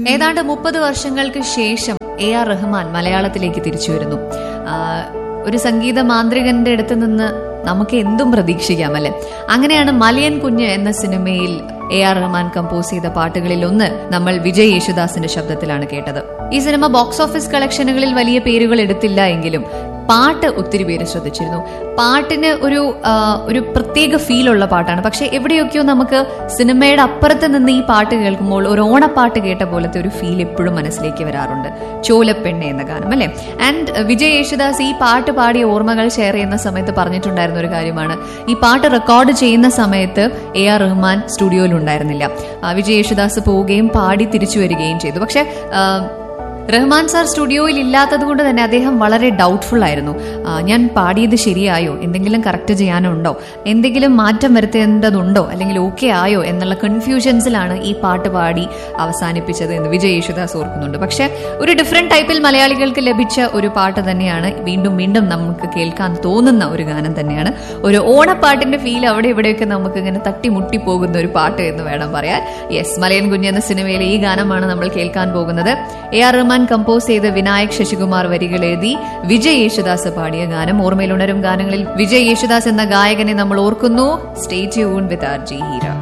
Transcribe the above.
ഏതാണ്ട് മുപ്പത് വർഷങ്ങൾക്ക് ശേഷം എ ആർ റഹ്മാൻ മലയാളത്തിലേക്ക് തിരിച്ചു വരുന്നു ആ, ഒരു സംഗീത മാന്ത്രികന്റെ അടുത്ത് നിന്ന് നമുക്ക് എന്തും പ്രതീക്ഷിക്കാം അല്ലെ അങ്ങനെയാണ് മലയൻ കുഞ്ഞ് എന്ന സിനിമയിൽ എ ആർ റഹ്മാൻ കമ്പോസ് ചെയ്ത പാട്ടുകളിൽ ഒന്ന് നമ്മൾ വിജയ് യേശുദാസിന്റെ ശബ്ദത്തിലാണ് കേട്ടത് ഈ സിനിമ ബോക്സ് ഓഫീസ് കളക്ഷനുകളിൽ വലിയ പേരുകൾ എടുത്തില്ല എങ്കിലും പാട്ട് ഒത്തിരി പേര് ശ്രദ്ധിച്ചിരുന്നു പാട്ടിന് ഒരു ആ, ഒരു പ്രത്യേക ഫീൽ ഉള്ള പാട്ടാണ് പക്ഷെ എവിടെയൊക്കെയോ നമുക്ക് സിനിമയുടെ അപ്പുറത്ത് നിന്ന് ഈ പാട്ട് കേൾക്കുമ്പോൾ ഒരു ഓണപ്പാട്ട് കേട്ട പോലത്തെ ഒരു ഫീൽ എപ്പോഴും മനസ്സിലേക്ക് വരാറുണ്ട് ചോലപ്പെണ്ണെ എന്ന ഗാനം അല്ലെ ആൻഡ് വിജയ് യേശുദാസ് ഈ പാട്ട് പാടിയ ഓർമ്മകൾ ഷെയർ ചെയ്യുന്ന സമയത്ത് പറഞ്ഞിട്ടുണ്ടായിരുന്ന ഒരു കാര്യമാണ് ഈ പാട്ട് റെക്കോർഡ് ചെയ്യുന്ന സമയത്ത് എ ആർ റഹ്മാൻ സ്റ്റുഡിയോയിൽ ഉണ്ടായിരുന്നില്ല ആ, വിജയ് യേശുദാസ് പോവുകയും പാടി തിരിച്ചു വരികയും ചെയ്തു പക്ഷെ ആ, റഹ്മാൻ സാർ സ്റ്റുഡിയോയിൽ ഇല്ലാത്തത് കൊണ്ട് തന്നെ അദ്ദേഹം വളരെ ഡൗട്ട്ഫുൾ ആയിരുന്നു ആ, ഞാൻ പാടിയത് ശരിയായോ എന്തെങ്കിലും കറക്റ്റ് ചെയ്യാനുണ്ടോ എന്തെങ്കിലും മാറ്റം വരുത്തേണ്ടതുണ്ടോ അല്ലെങ്കിൽ ഓക്കെ ആയോ എന്നുള്ള കൺഫ്യൂഷൻസിലാണ് ഈ പാട്ട് പാടി അവസാനിപ്പിച്ചത് എന്ന് വിജയ് യേശുദാസ് ഓർക്കുന്നുണ്ട് പക്ഷെ ഒരു ഡിഫറെന്റ് ടൈപ്പിൽ മലയാളികൾക്ക് ലഭിച്ച ഒരു പാട്ട് തന്നെയാണ് വീണ്ടും വീണ്ടും നമുക്ക് കേൾക്കാൻ തോന്നുന്ന ഒരു ഗാനം തന്നെയാണ് ഒരു ഓണപ്പാട്ടിന്റെ ഫീൽ അവിടെ ഇവിടെയൊക്കെ നമുക്ക് ഇങ്ങനെ തട്ടിമുട്ടി പോകുന്ന ഒരു പാട്ട് എന്ന് വേണം പറയാൻ യെസ് മലയൻ കുഞ്ഞ് എന്ന സിനിമയിലെ ഈ ഗാനമാണ് നമ്മൾ കേൾക്കാൻ പോകുന്നത് എ ആർ റഹ്മാൻ കമ്പോസ് ചെയ്ത് വിനായക് ശശികുമാർ വരികൾ എഴുതി വിജയ് യേശുദാസ് പാടിയ ഗാനം ഓർമ്മയിൽ ഉണരും ഗാനങ്ങളിൽ വിജയ് യേശുദാസ് എന്ന ഗായകനെ നമ്മൾ ഓർക്കുന്നു stay tune with R G Heera